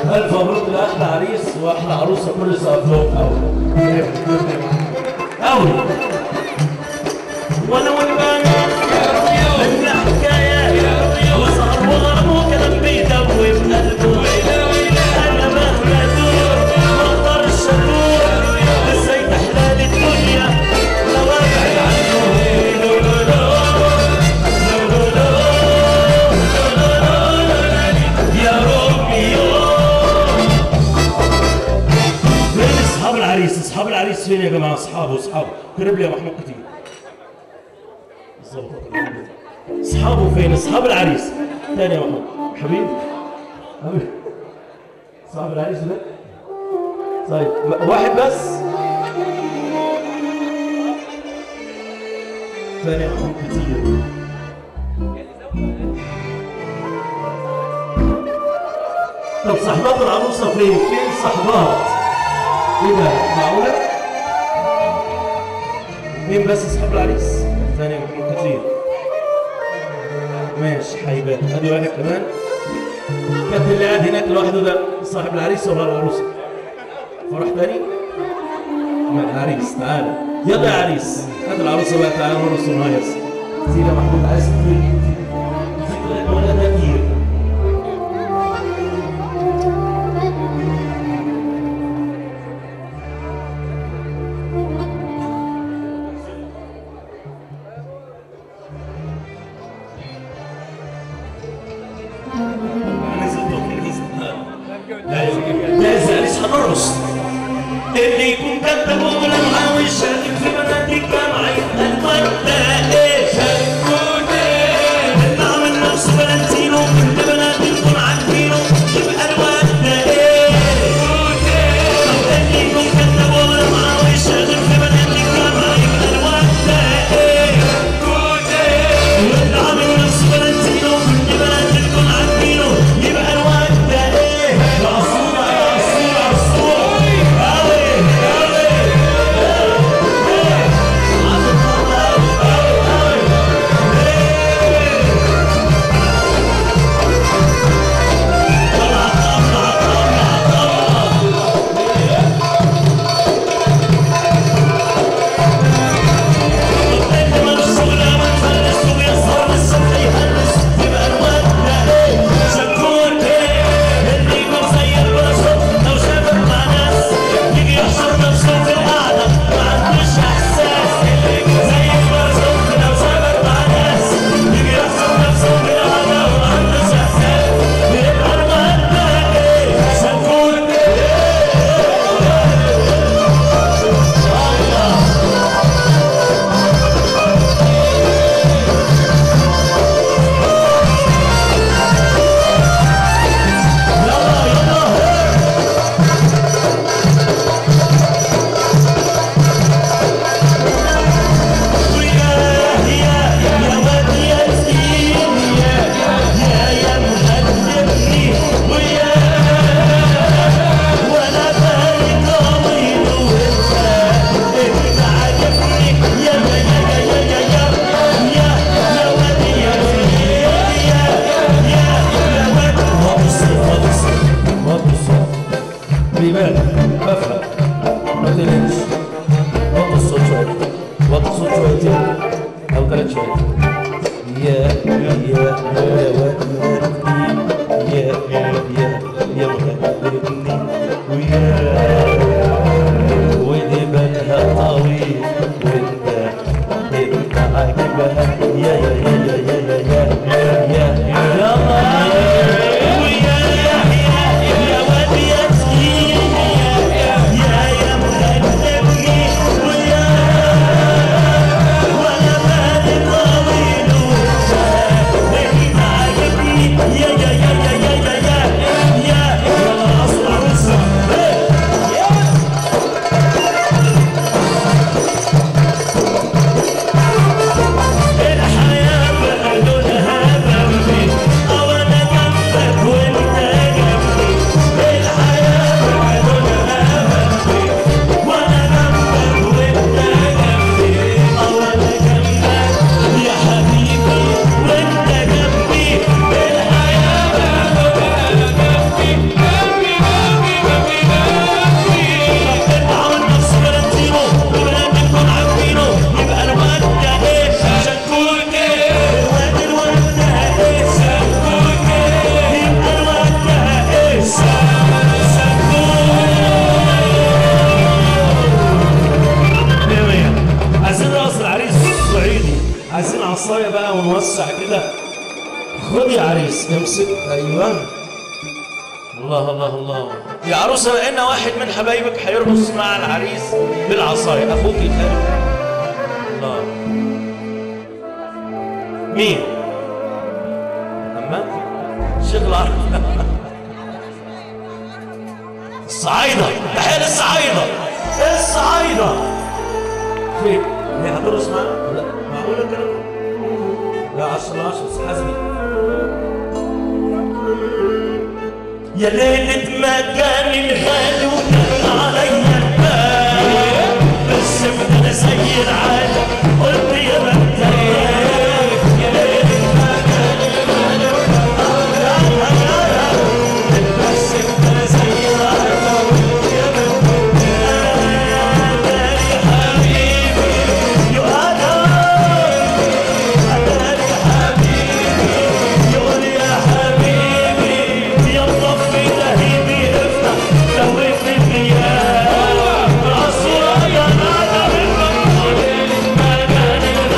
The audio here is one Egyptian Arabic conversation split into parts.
الف مبروك لاحلى عريس واحلى عروسه كل سنه لهم قوي قوي وانا والبنات من حكايه وصار وغرمه كلام بيدوي بقلبه انا مهما ادور مطر الشكور ازاي تحلى الدنيا لو ابعد عنه لو لو لو لو لو لو يا روميو فين اصحاب العريس اصحاب العريس فين يا جماعه اصحابه اصحابه قرب لي يا محمود كتير بالظبط اصحابه فين اصحاب العريس تاني يا محمود حبيبي حبيبي صاحب العريس ده طيب م- واحد بس تاني يا محمود كتير طب صاحبات العروسه فين فين صاحبات ايه ده معقوله مين بس اصحاب العريس ثاني محمود كتير ماشي حيبان ادي واحد كمان كانت اللي قاعد هناك لوحده ده صاحب العريس ولا العروسه فرح تاني ما العريس تعالى يلا يا عريس هات العروسه بقى تعالى نرقص ونهيص كتير يا محمود عايز كتير كتير ولا ده كتير لازم لسه هنرقص اللي يكون كذاب ولا معاه شاكك في بنات الجامعة يبقى الواد ده ايه اللي عامل نفسه فالنتينو كل بنات تكون عارفينه يبقى الواد ده ايه طب اللي يكون كذاب ولا معاه شاكك في بنات الجامعة يبقى الواد ده ايه واللي عامل نفسه فالنتينو كل بنات تكون عارفينه يبقى الواد ده ايه عصفورة عصفورة عصفورة قوي قوي خلي بالك بفهم ما تقلقش وطي الصوت شوية وطي الصوت شويتين أو ثلاث شوية يا يا يا ودي يا يا يا مهدرني ويا ودي بالها طويل وانت انت عاجبها يا يا يا يا يا يا يا يا يا ويا يا يا يا ودي يا سكين يا يا يا مهدرني ويا وانا بالي طويل وانت انت عاجبني يا يا يا يا يا يا يا يا صح كده خد يا عريس امسك ايوه الله الله الله يا عروسه لقينا واحد من حبايبك هيرقص مع العريس بالعصايه اخوك يتهرب الله مين؟ أما الشيخ العربي الصعايدة تحية للصعايدة الصعايدة فين؟ هي هترقص معانا؟ لا معقولة كده؟ لا 10 10 حسبي يا ليلة ما كان الغالي وكان عليا البال بس بدنا زي العادة قلت يا بنتين يا ليلة ما كان الغالي وكان بس بدنا زي العادة قلت يا بنتين يا حبيبي يا أنا أنا يا حبيبي يقول يا حبيبي يلا في لهيبي افتح دويت الثياب رسول يا نادى بالمقبول ما كان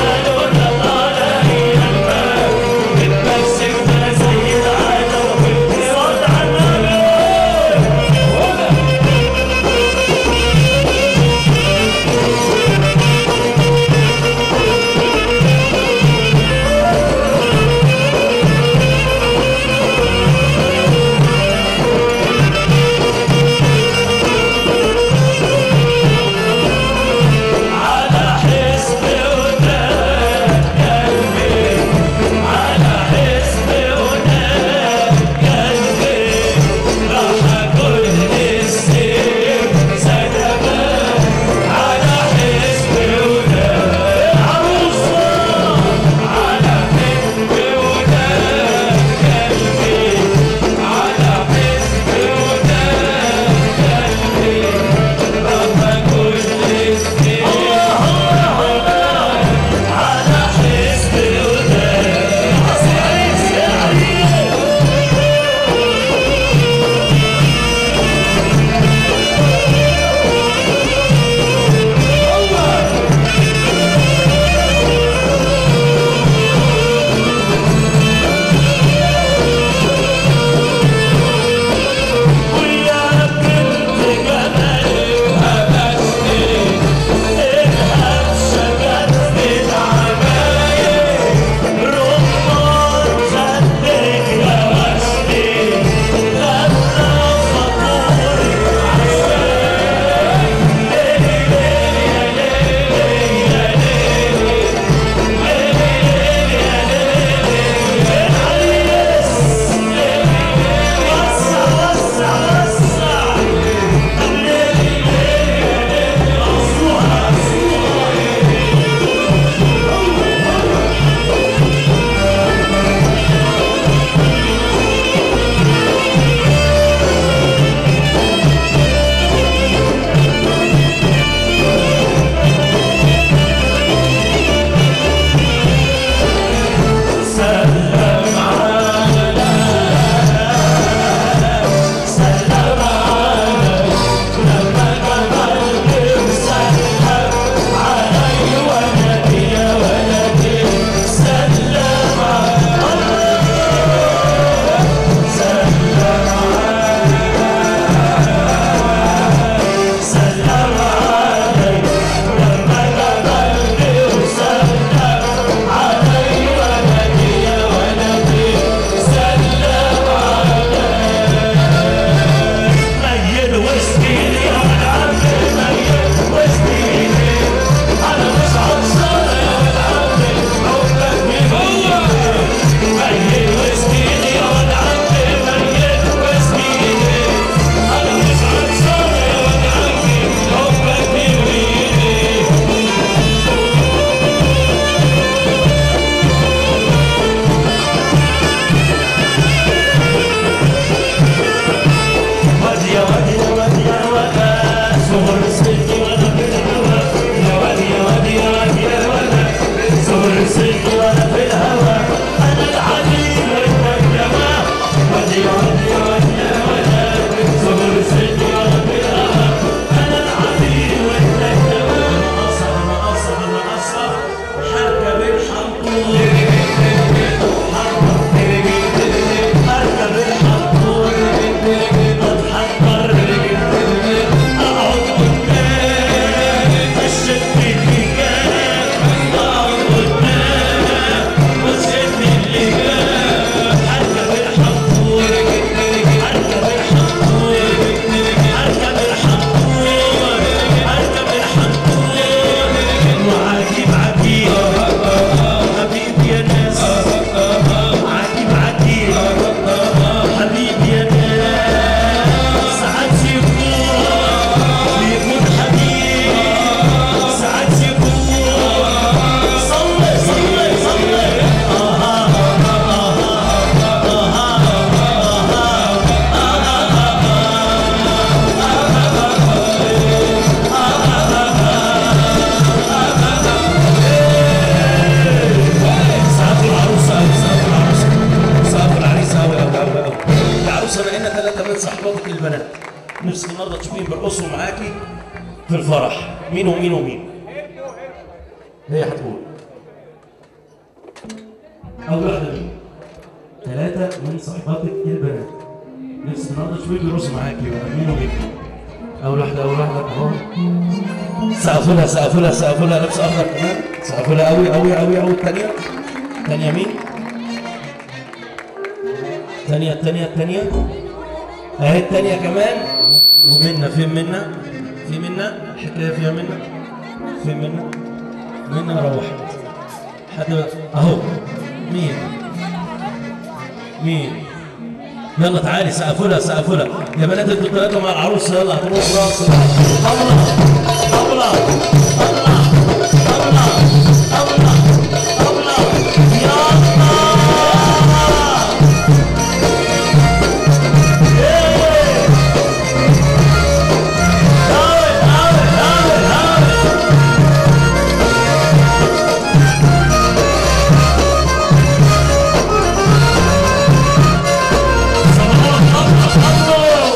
نفسك النهارده تشوفين بيرقصوا معاكي في الفرح مين ومين ومين هي هتقول اول واحده مين ثلاثه من صاحباتك البنات نفسك النهارده تشوفين بيرقصوا معاكي بقى مين ومين اول واحده اول واحده اهو سقفوا لها سقفوا لها سقفوا لها لابسه اخضر كمان سقفوا لها قوي قوي قوي قوي الثانيه الثانيه مين الثانيه الثانيه الثانيه اهي الثانيه كمان ومنا فين منا في منا الحكايه فيها منا فين منا منا روحت حد بقى- اهو مين مين يلا تعالي سقفوا لها سقفوا لها يا بنات انتوا ثلاثه مع العروسه يلا هتروحوا راس طبله طبله طبله طبله طبله طبله يلا إيه. هاوي هاوي هاوي هاوي صباح الله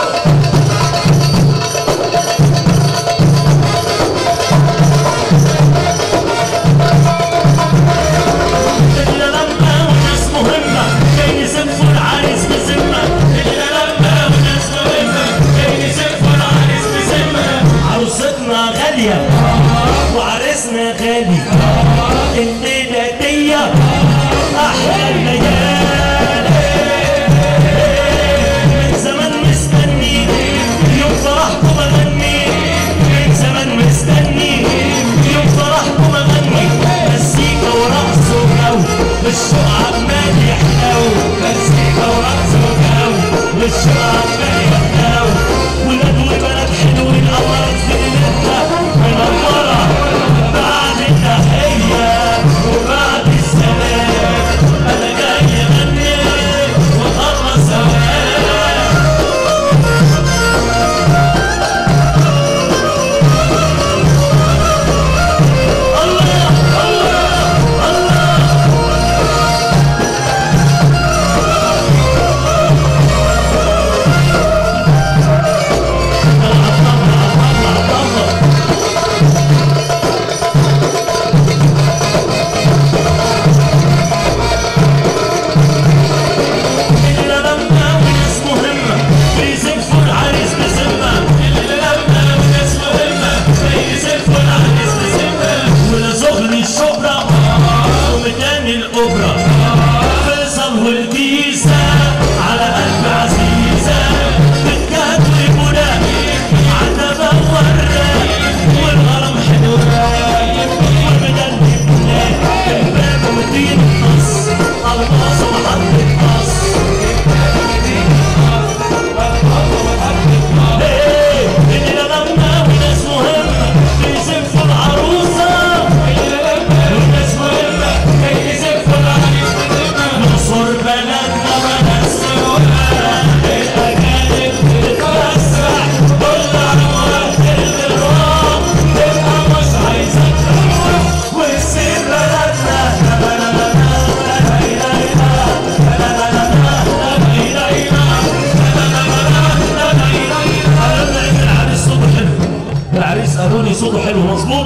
إلا لما وناس مهمة جاي يزفوا العريس بذمة إلا لما وناس مهمة جاي يزفوا العريس بذمة عروستنا غالية وعريسنا غالي الليلة دي أحلى الليالي من زمان مستني يوم فرحكم بغني من زمان مستني يوم فرحكم بغني مزيكا ورقص وجو والشوق عمال يحلو مزيكا ورقص وجو والشوق عمال يحلو ولاد وبنات حلوين قمرات في ليلتنا منورة بعد التحية وبعد السلام أنا جاي أغني وأخلص أوام الله الله الله إلا لما وناس مهمة بيزفوا العريس بذمة إلا لما وناس مهمة بيزفوا العريس بذمة ولا زغلي الشهرة وميدان الأوبرا فيصل والكيسة على قلب عزيزة بالجهد والبناء عتبة وراء والغرام حلو والميدان بلاد الباب ومدين النص القاص وحط النص إيه، إلا لما وناس مهمة بيزفوا العروسة وناس مهمة بيزفوا العريس نصر بلدنا بلد سواها الأجانب بتتوسع كل عمرك الغرام تبقى مش عايزة تروح وتسيب بلدنا لا لا لا لا لا لا لا لا لا لا العريس صوته حلو العريس قالوا لي صوته حلو مظبوط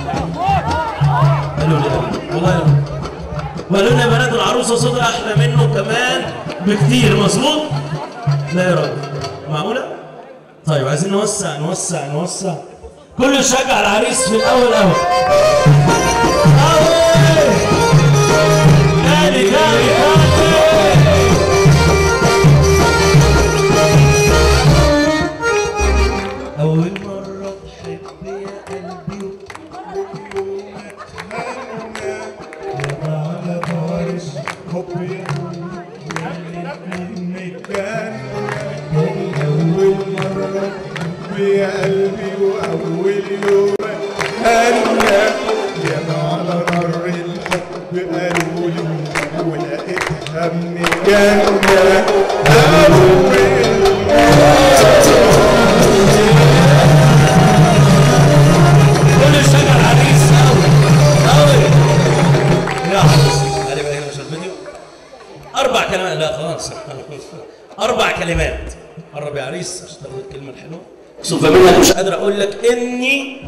قالوا لي والله وقالوا لي يا بنات العروسه صوتها احلى منه كمان بكتير مظبوط لا يا راجل معقوله طيب عايزين نوسع نوسع نوسع كله يشجع العريس في الاول اول اول تاني تاني تاني أول مرة تحب يا قلبي على فارس حبي منك كان أول مرة حبي يا قلبي وأول يوم هنا يا على نار الحب قالوا لي ولقيتها من جنة أول كل يشجع العريس أوي أوي يا حبيبي تعالي بقى هنا عشان الفيديو أربع كلمات لا خلاص أربع كلمات قرب يا عريس عشان تاخد الكلمة الحلوه مكسوفه منك مش قادر اقول لك اني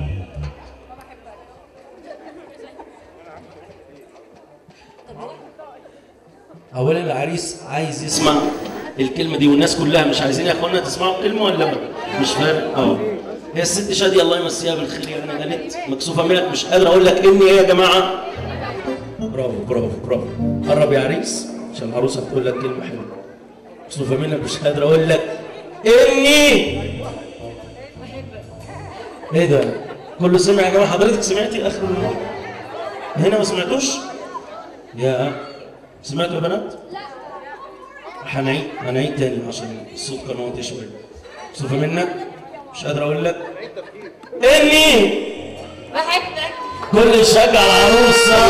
اولا العريس عايز يسمع الكلمه دي والناس كلها مش عايزين يا اخوانا تسمعوا الكلمه ولا ما مش فاهم اه هي الست شاديه الله يمسيها بالخير يعني قالت مكسوفه منك مش قادر اقول لك اني ايه يا جماعه برافو برافو برافو قرب يا عريس عشان العروسه تقول لك كلمه حلوه مكسوفه منك مش قادر اقول لك اني ايه ده كله سمع يا جماعه حضرتك سمعتي اخر النور هنا ما سمعتوش يا سمعتوا يا بنات هنعيد هنعيد تاني عشان الصوت كان واطي شويه مكسوفه منك مش قادر اقول لك اني بحبك كل يشجع العروسه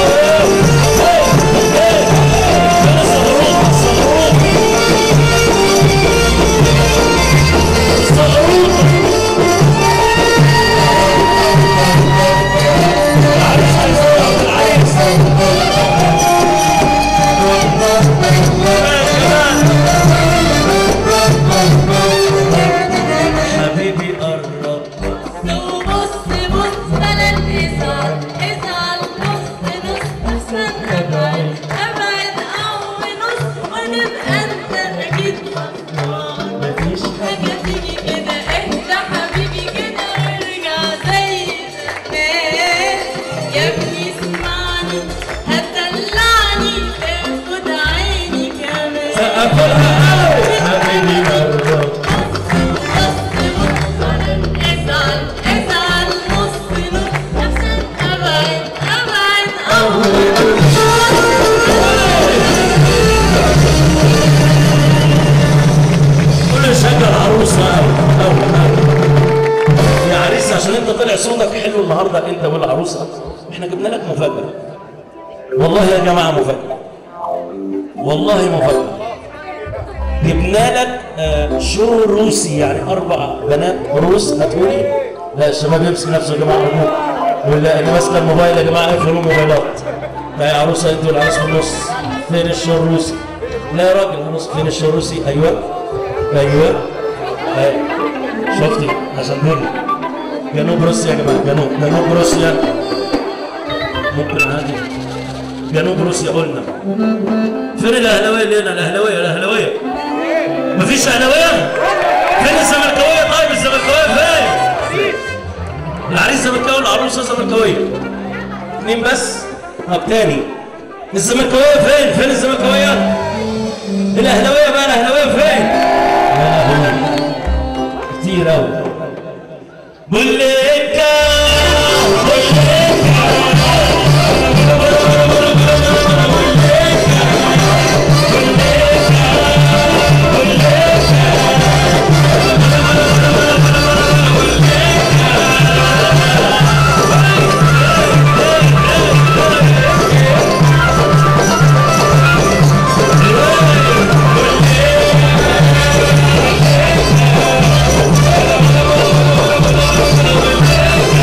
حبيبي قرب بص بص بلا تزعل ازعل نص نص احسن ابعد ابعد او نص ونبقى انت اكيد خسران مفيش حاجه تيجي كده اهدى حبيبي كده وارجع زي زمان يا ابني اسمعني هتدلعني تاخد عيني كمان اقولها قوي حبيبي قرب ازعل ازعل نص نص احسن ابعد ابعد كل يشجع العروسه قوي قوي قوي يا عريس عشان انت طلع صوتك حلو النهارده انت والعروسه احنا جبنا لك مفاجاه والله يا جماعه مفاجاه والله مفاجاه جبنا لك آه، شو روسي يعني اربع بنات روس هتقولي لا الشباب يمسك نفسه يا جماعه أرجوك. ولا اللي ماسكه الموبايل يا جماعه اقفلوا الموبايلات لا يا عروسه انت والعريس في النص فين الشو الروسي لا يا راجل النص فين الشو الروسي ايوه ايوه ايوه شفتي عشان دول جنوب روسيا يا جماعه جنوب جنوب روسيا ممكن عادي جنوب روسيا قلنا فين الاهلاويه اللي هنا الاهلاويه الاهلاويه مفيش اهلاويه فين الزملكاويه طيب الزملكاويه فين العريس زملكاوي والعروسه زملكاويه اتنين بس طب تاني الزملكاويه فين فين الزملكاويه الاهلاويه بقى الاهلاويه فين يا لهوي كتير قوي بوليكا ازعل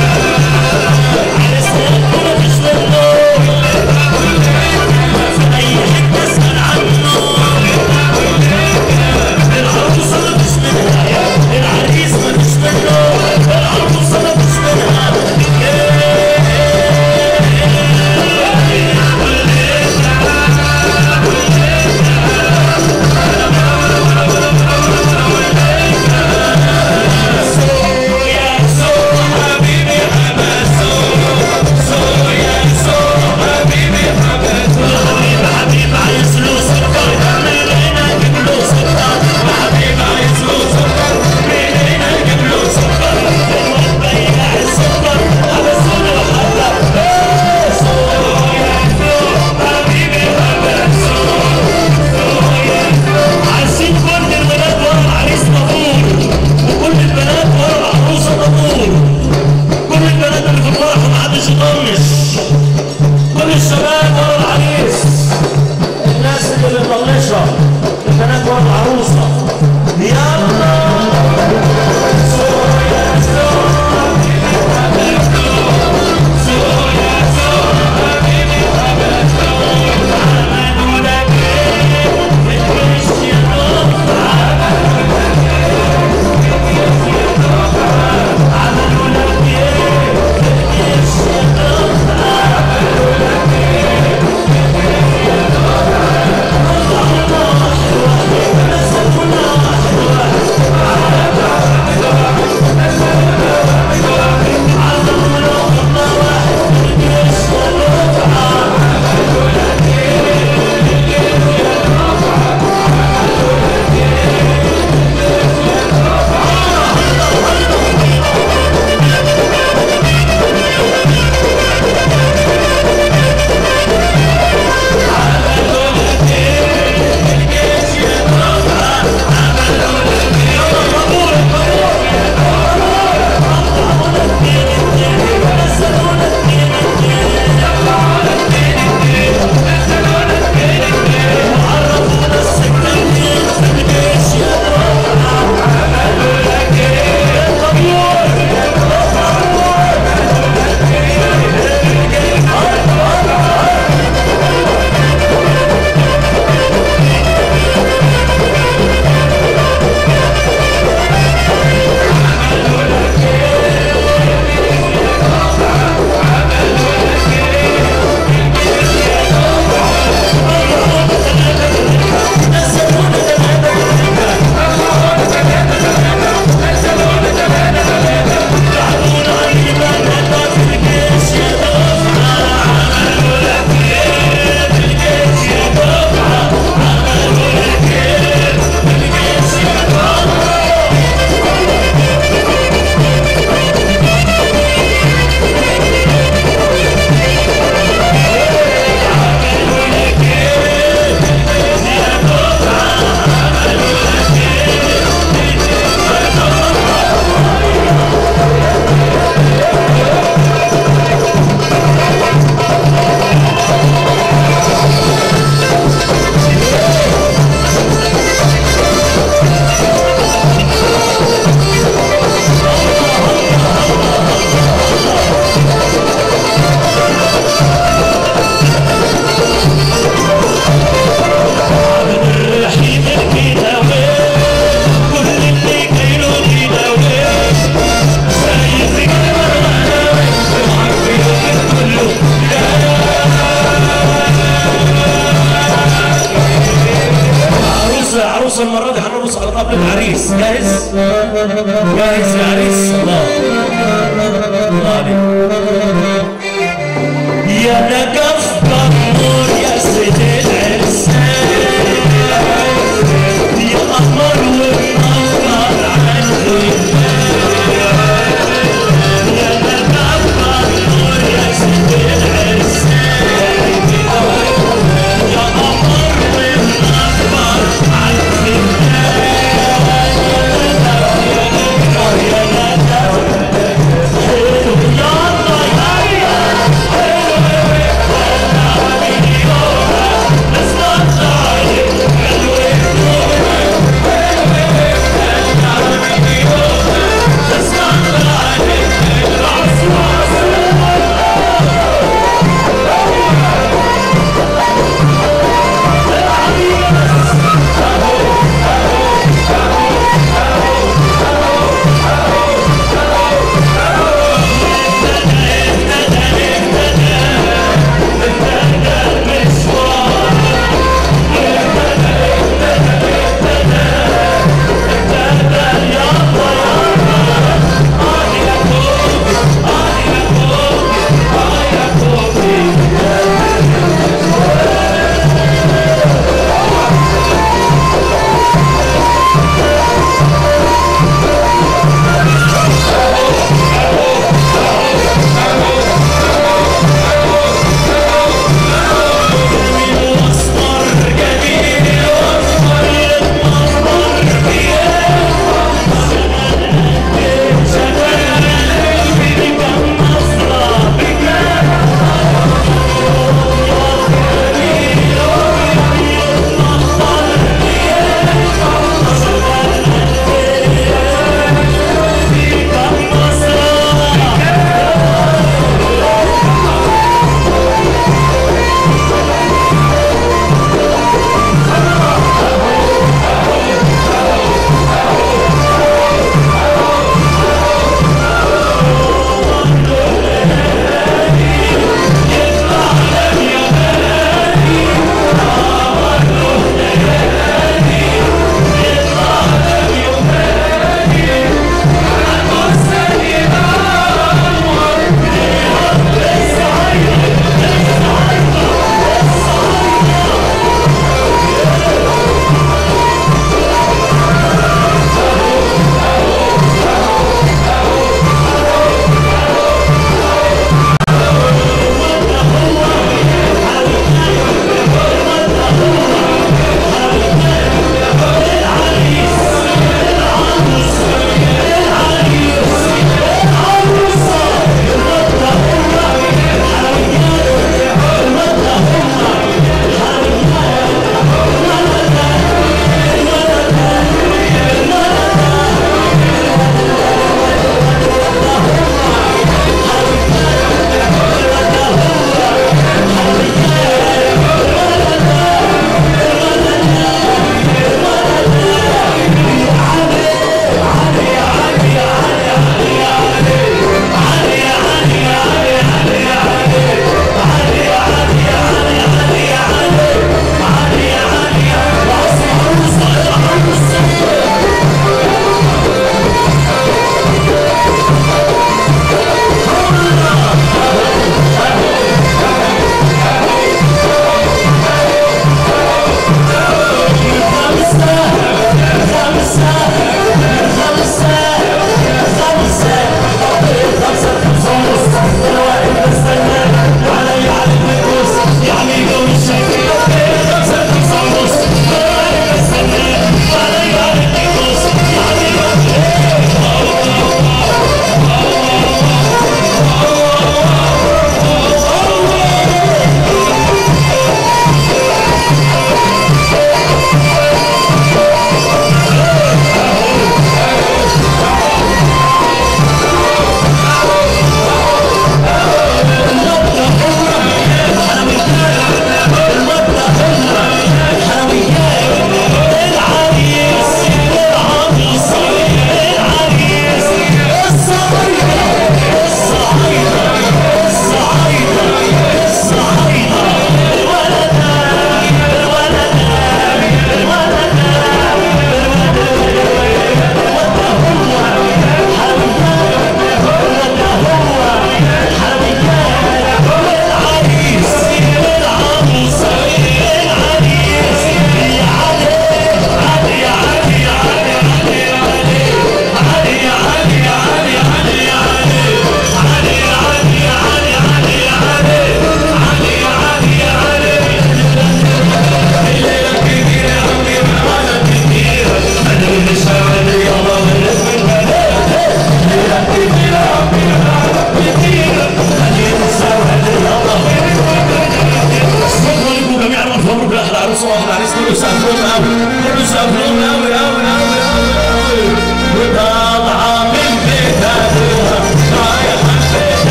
جاهز يا عريس الله الله عليك يا نجا